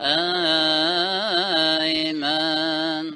آمين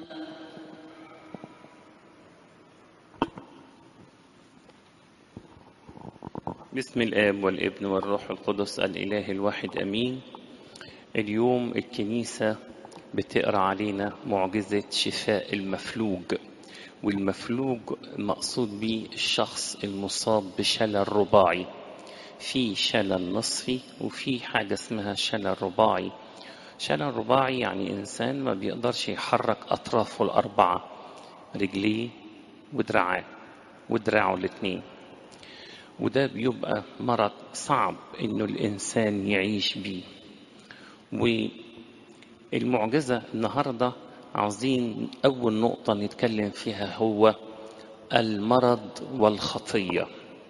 بسم الآب والابن والروح القدس الإله الواحد أمين اليوم الكنيسة بتقرأ علينا معجزة شفاء المفلوج والمفلوج مقصود به الشخص المصاب بشلل رباعي في شلل نصفي وفي حاجة اسمها شلل رباعي شلل رباعي يعني إنسان ما بيقدرش يحرك أطرافه الأربعة رجليه ودراعاه ودراعه الاتنين وده بيبقى مرض صعب إنه الإنسان يعيش بيه والمعجزة النهاردة عاوزين أول نقطة نتكلم فيها هو المرض والخطية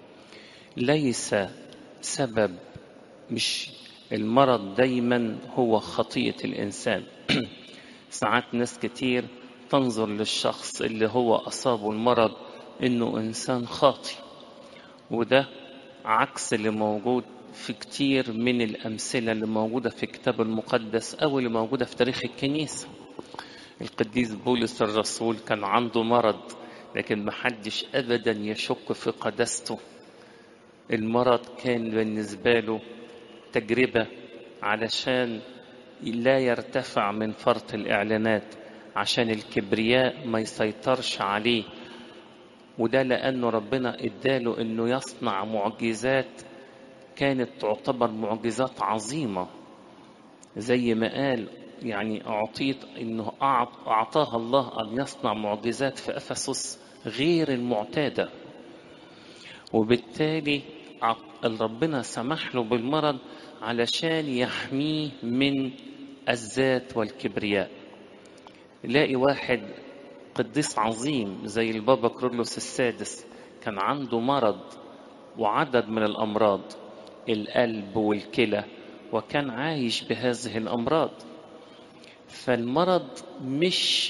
ليس سبب مش المرض دايما هو خطية الإنسان ساعات ناس كتير تنظر للشخص اللي هو أصابه المرض إنه إنسان خاطي وده عكس اللي موجود في كتير من الأمثلة اللي موجودة في الكتاب المقدس أو اللي موجودة في تاريخ الكنيسة القديس بولس الرسول كان عنده مرض لكن محدش أبدا يشك في قداسته المرض كان بالنسبة له تجربة علشان لا يرتفع من فرط الإعلانات عشان الكبرياء ما يسيطرش عليه وده لأنه ربنا إداله إنه يصنع معجزات كانت تعتبر معجزات عظيمة زي ما قال يعني أعطيت إنه أعطاها الله أن يصنع معجزات في أفسس غير المعتادة وبالتالي ربنا سمح له بالمرض علشان يحميه من الذات والكبرياء لاقي واحد قديس عظيم زي البابا كرولوس السادس كان عنده مرض وعدد من الأمراض القلب والكلى وكان عايش بهذه الأمراض فالمرض مش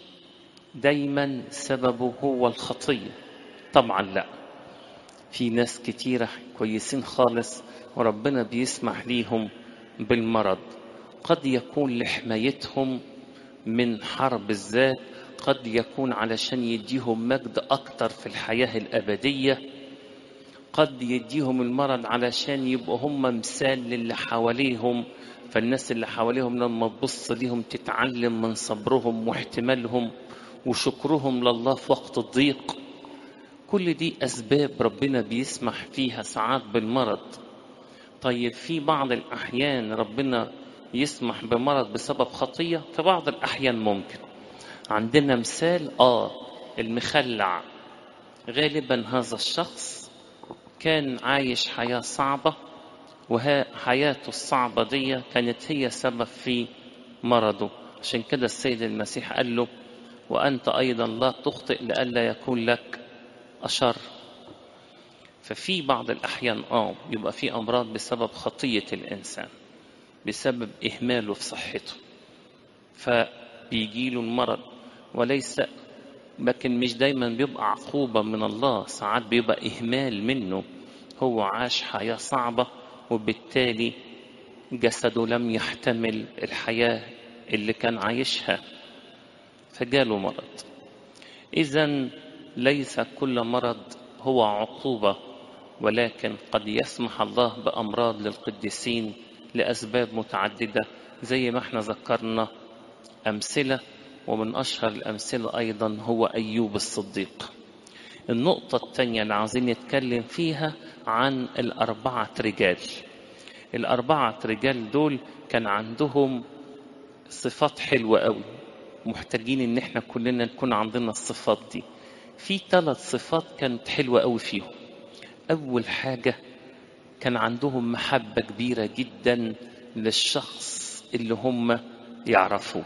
دايما سببه هو الخطية طبعا لا في ناس كتيرة كويسين خالص وربنا بيسمح ليهم بالمرض قد يكون لحمايتهم من حرب الذات قد يكون علشان يديهم مجد أكتر في الحياة الأبدية قد يديهم المرض علشان يبقوا هم مثال للي حواليهم فالناس اللي حواليهم لما تبص ليهم تتعلم من صبرهم واحتمالهم وشكرهم لله في وقت الضيق كل دي أسباب ربنا بيسمح فيها ساعات بالمرض طيب في بعض الأحيان ربنا يسمح بمرض بسبب خطية في بعض الأحيان ممكن عندنا مثال آه المخلع غالبا هذا الشخص كان عايش حياة صعبة وحياته الصعبة دي كانت هي سبب في مرضه عشان كده السيد المسيح قال له وأنت أيضا لا تخطئ لئلا يكون لك أشر ففي بعض الأحيان آه يبقى في أمراض بسبب خطية الإنسان بسبب إهماله في صحته فبيجيله المرض وليس لكن مش دايما بيبقى عقوبة من الله ساعات بيبقى إهمال منه هو عاش حياة صعبة وبالتالي جسده لم يحتمل الحياة اللي كان عايشها فجاله مرض إذا ليس كل مرض هو عقوبة ولكن قد يسمح الله بأمراض للقديسين لأسباب متعددة زي ما احنا ذكرنا أمثلة ومن أشهر الأمثلة أيضا هو أيوب الصديق النقطة الثانية اللي عايزين نتكلم فيها عن الأربعة رجال الأربعة رجال دول كان عندهم صفات حلوة قوي محتاجين إن احنا كلنا نكون عندنا الصفات دي في ثلاث صفات كانت حلوة قوي فيهم أول حاجة كان عندهم محبة كبيرة جدا للشخص اللي هم يعرفوه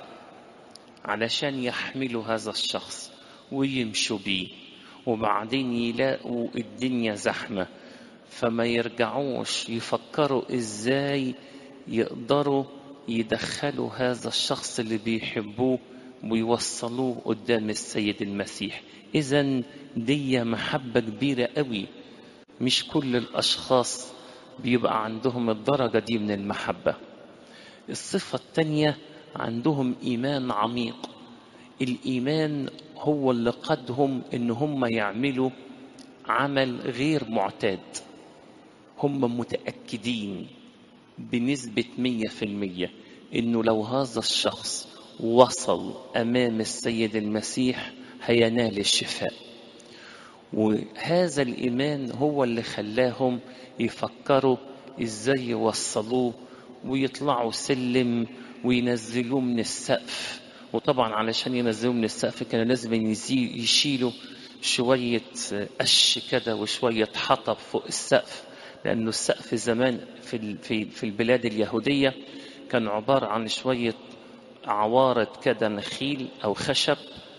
علشان يحملوا هذا الشخص ويمشوا بيه وبعدين يلاقوا الدنيا زحمة فما يرجعوش يفكروا ازاي يقدروا يدخلوا هذا الشخص اللي بيحبوه ويوصلوه قدام السيد المسيح اذا دي محبة كبيرة قوي مش كل الاشخاص بيبقى عندهم الدرجة دي من المحبة الصفة الثانية عندهم إيمان عميق الإيمان هو اللي قدهم إن هم يعملوا عمل غير معتاد هم متأكدين بنسبة مية في المية إنه لو هذا الشخص وصل أمام السيد المسيح هينال الشفاء وهذا الإيمان هو اللي خلاهم يفكروا إزاي يوصلوه ويطلعوا سلم وينزلوه من السقف وطبعا علشان ينزلوه من السقف كانوا لازم يشيلوا شوية قش كده وشوية حطب فوق السقف لأنه السقف زمان في في في البلاد اليهودية كان عبارة عن شوية عوارض كده نخيل أو خشب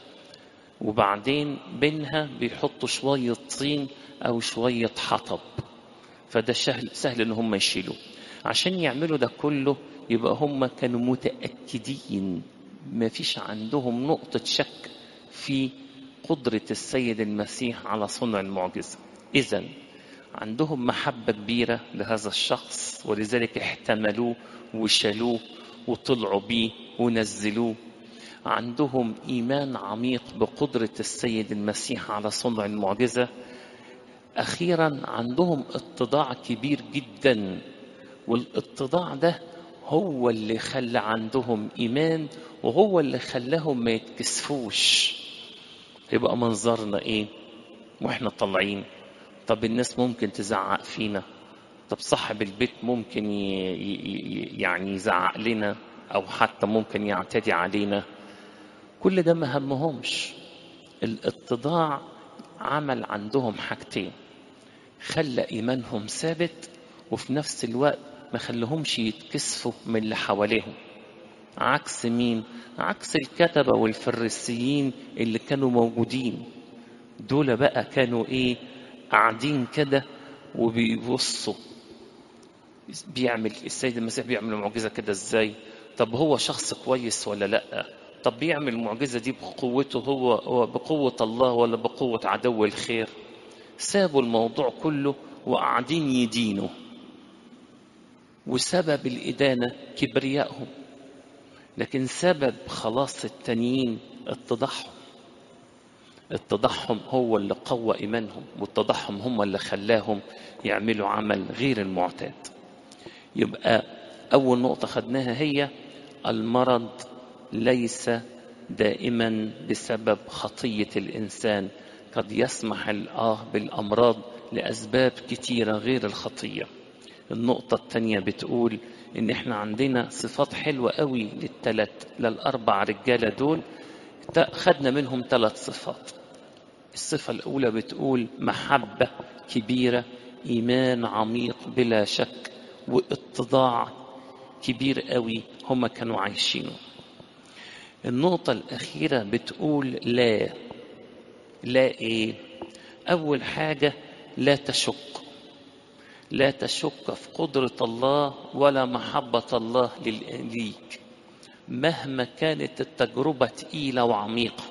وبعدين بينها بيحطوا شوية طين أو شوية حطب فده سهل, سهل إن هم يشيلوه عشان يعملوا ده كله يبقى هم كانوا متأكدين ما فيش عندهم نقطة شك في قدرة السيد المسيح على صنع المعجزة إذا عندهم محبة كبيرة لهذا الشخص ولذلك احتملوه وشالوه وطلعوا بيه ونزلوه عندهم إيمان عميق بقدرة السيد المسيح على صنع المعجزة أخيرا عندهم اتضاع كبير جدا والاتضاع ده هو اللي خلى عندهم إيمان وهو اللي خلاهم ما يتكسفوش يبقى منظرنا إيه وإحنا طالعين طب الناس ممكن تزعق فينا طب صاحب البيت ممكن يعني يزعق لنا أو حتى ممكن يعتدي علينا كل ده ما همهمش الاتضاع عمل عندهم حاجتين خلى إيمانهم ثابت وفي نفس الوقت ما خلهمش يتكسفوا من اللي حواليهم عكس مين عكس الكتبة والفريسيين اللي كانوا موجودين دول بقى كانوا ايه قاعدين كده وبيبصوا بيعمل السيد المسيح بيعمل معجزة كده ازاي طب هو شخص كويس ولا لا طب بيعمل المعجزة دي بقوته هو, هو بقوة الله ولا بقوة عدو الخير سابوا الموضوع كله وقاعدين يدينوا وسبب الإدانة كبريائهم لكن سبب خلاص التانيين اتضاعهم اتضاعهم هو اللي قوى إيمانهم واتضاعهم هم اللي خلاهم يعملوا عمل غير المعتاد يبقى أول نقطة خدناها هي المرض ليس دائما بسبب خطية الإنسان قد يسمح الآه بالأمراض لأسباب كتيرة غير الخطية النقطة التانية بتقول إن إحنا عندنا صفات حلوة قوي للتلات للأربع رجالة دول خدنا منهم ثلاث صفات الصفة الأولى بتقول محبة كبيرة إيمان عميق بلا شك واتضاع كبير قوي هم كانوا عايشينه النقطة الأخيرة بتقول لا لا إيه أول حاجة لا تشك لا تشك في قدرة الله ولا محبة الله ليك مهما كانت التجربة تقيلة وعميقة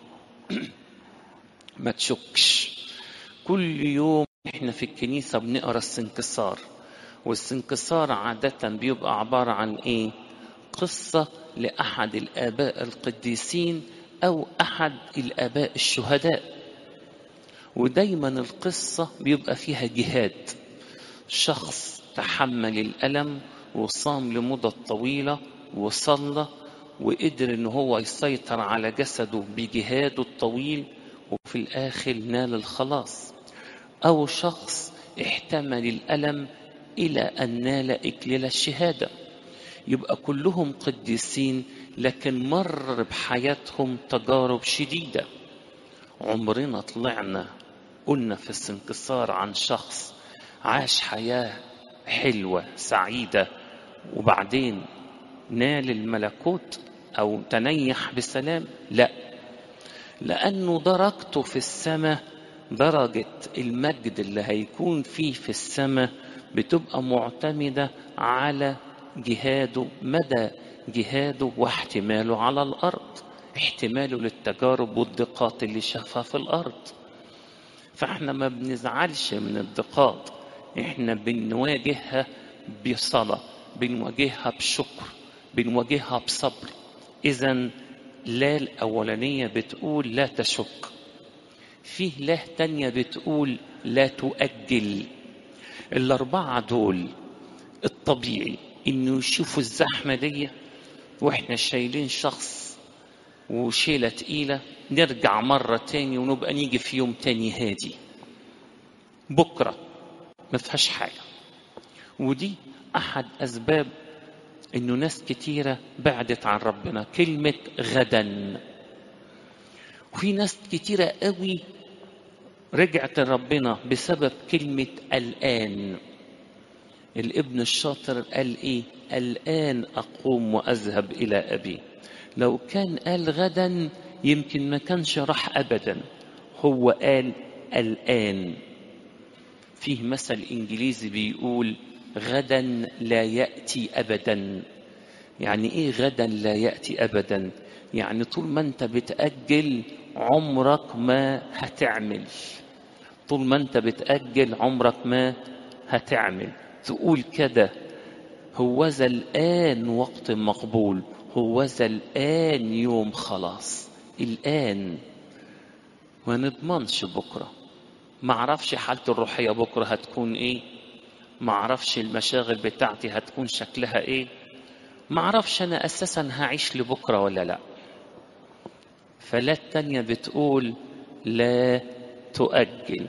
ما تشكش كل يوم احنا في الكنيسة بنقرا السنكسار والسنكسار عادة بيبقى عبارة عن ايه قصة لأحد الآباء القديسين أو أحد الآباء الشهداء ودايما القصة بيبقى فيها جهاد شخص تحمل الألم وصام لمدة طويلة وصلى وقدر ان هو يسيطر على جسده بجهاده الطويل وفي الآخر نال الخلاص أو شخص احتمل الألم إلى أن نال إكليل الشهادة يبقى كلهم قديسين لكن مر بحياتهم تجارب شديدة عمرنا طلعنا قلنا في السنكسار عن شخص عاش حياة حلوة سعيدة وبعدين نال الملكوت أو تنيح بسلام لا لأنه درجته في السماء درجة المجد اللي هيكون فيه في السماء بتبقى معتمدة على جهاده مدى جهاده واحتماله على الأرض احتماله للتجارب والضيقات اللي شافها في الأرض فاحنا ما بنزعلش من الضيقات احنا بنواجهها بصلاة بنواجهها بشكر بنواجهها بصبر إذا لا الأولانية بتقول لا تشك فيه لا تانية بتقول لا تؤجل الأربعة دول الطبيعي إنه يشوفوا الزحمة دي وإحنا شايلين شخص وشيلة تقيلة نرجع مرة تاني ونبقى نيجي في يوم تاني هادي بكرة ما فيهاش حاجة ودي أحد أسباب إنه ناس كتيرة بعدت عن ربنا كلمة غدا وفي ناس كتيرة قوي رجعت لربنا بسبب كلمة الآن الابن الشاطر قال إيه الآن أقوم وأذهب إلى أبي لو كان قال غدا يمكن ما كانش راح أبدا هو قال الآن فيه مثل إنجليزي بيقول غدا لا يأتي أبدا يعني إيه غدا لا يأتي أبدا يعني طول ما أنت بتأجل عمرك ما هتعمل طول ما أنت بتأجل عمرك ما هتعمل تقول كده هوذا الآن وقت مقبول هوذا الآن يوم خلاص الآن ما نضمنش بكرة ما اعرفش حالتي الروحية بكرة هتكون ايه ما اعرفش المشاغل بتاعتي هتكون شكلها ايه ما اعرفش انا اساسا هعيش لبكرة ولا لا فلا التانية بتقول لا تؤجل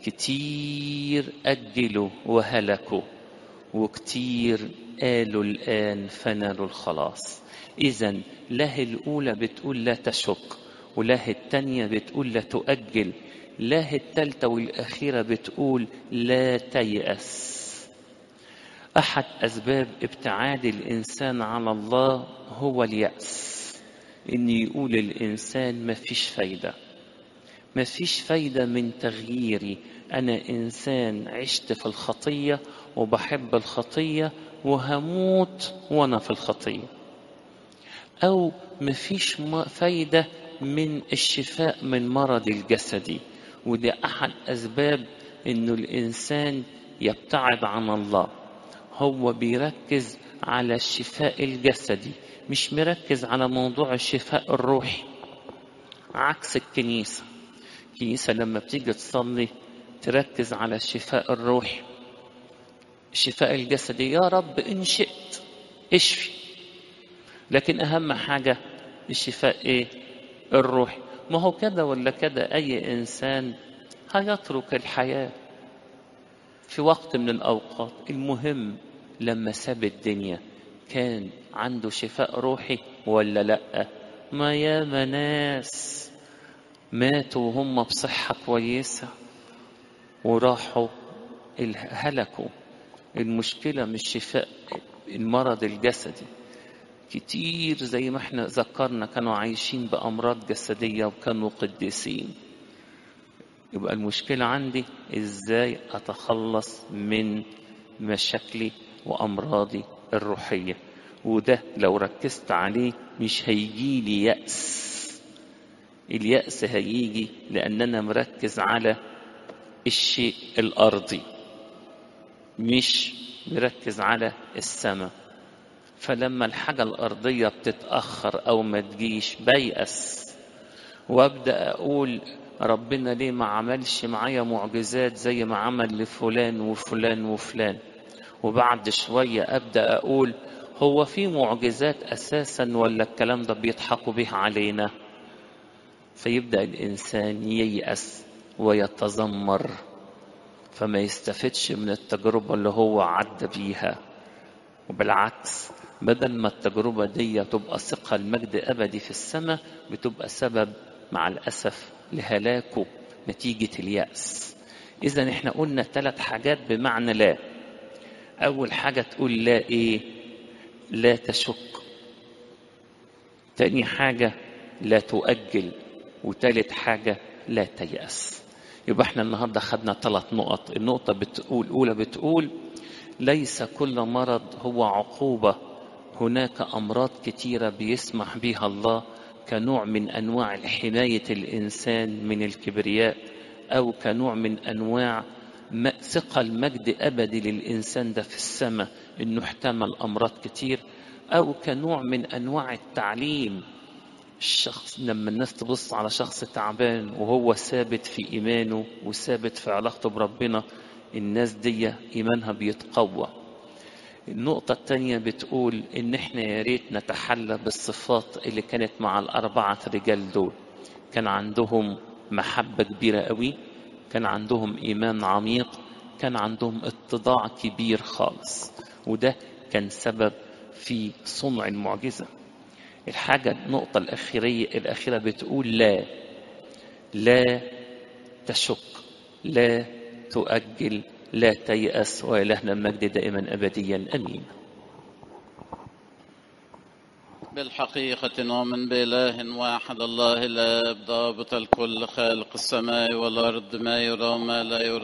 كتير أجلوا وهلكوا وكتير قالوا الآن فنالوا الخلاص إذا له الأولى بتقول لا تشك وله التانية بتقول لا تؤجل له التالتة والأخيرة بتقول لا تيأس أحد أسباب ابتعاد الإنسان على الله هو اليأس إن يقول الإنسان ما فيش فايدة ما فيش فايدة من تغييري أنا إنسان عشت في الخطية وبحب الخطية وهموت وأنا في الخطية أو ما فيش فايدة من الشفاء من مرض الجسدي وده أحد أسباب إنه الإنسان يبتعد عن الله هو بيركز على الشفاء الجسدي مش مركز على موضوع الشفاء الروحي عكس الكنيسة الكنيسة لما بتيجي تصلي تركز على الشفاء الروحي الشفاء الجسدي يا رب إن شئت اشفي لكن أهم حاجة الشفاء إيه الروحي ما هو كده ولا كده أي إنسان هيترك الحياة في وقت من الأوقات المهم لما ساب الدنيا كان عنده شفاء روحي ولا لأ ما ياما ناس ماتوا وهم بصحة كويسة وراحوا هلكوا المشكلة مش شفاء المرض الجسدي كتير زي ما احنا ذكرنا كانوا عايشين بأمراض جسدية وكانوا قديسين يبقى المشكلة عندي ازاي اتخلص من مشاكلي وامراضي الروحية وده لو ركزت عليه مش هيجي لي يأس اليأس هيجي لأن أنا مركز على الشيء الأرضي مش مركز على السماء فلما الحاجة الأرضية بتتأخر أو ما تجيش بيأس وأبدأ أقول ربنا ليه ما عملش معايا معجزات زي ما عمل لفلان وفلان وفلان وبعد شوية أبدأ أقول هو في معجزات أساسا ولا الكلام ده بيضحكوا به علينا فيبدأ الإنسان ييأس ويتذمر فما يستفدش من التجربة اللي هو عدى بيها وبالعكس بدل ما التجربة دي تبقى ثقة المجد أبدي في السماء بتبقى سبب مع الأسف لهلاكه نتيجة اليأس إذا إحنا قلنا ثلاث حاجات بمعنى لا أول حاجة تقول لا إيه لا تشك تاني حاجة لا تؤجل وتالت حاجة لا تيأس يبقى احنا النهاردة خدنا ثلاث نقط النقطة بتقول الأولى بتقول ليس كل مرض هو عقوبة هناك أمراض كتيرة بيسمح بها الله كنوع من أنواع حماية الإنسان من الكبرياء أو كنوع من أنواع ثقة المجد أبدي للإنسان ده في السماء إنه احتمل أمراض كتير أو كنوع من أنواع التعليم الشخص لما الناس تبص على شخص تعبان وهو ثابت في إيمانه وثابت في علاقته بربنا الناس دي إيمانها بيتقوى النقطة التانية بتقول إن إحنا يا ريت نتحلى بالصفات اللي كانت مع الأربعة رجال دول كان عندهم محبة كبيرة قوي كان عندهم إيمان عميق كان عندهم اتضاع كبير خالص وده كان سبب في صنع المعجزة الحاجة النقطة الأخيرية الأخيرة بتقول لا لا تشك لا تؤجل لا تيأس وإلهنا المجد دائما أبديا أمين بالحقيقة نؤمن بإله واحد الله الآب ضابط الكل خالق السماء والأرض ما يرى وما لا يرى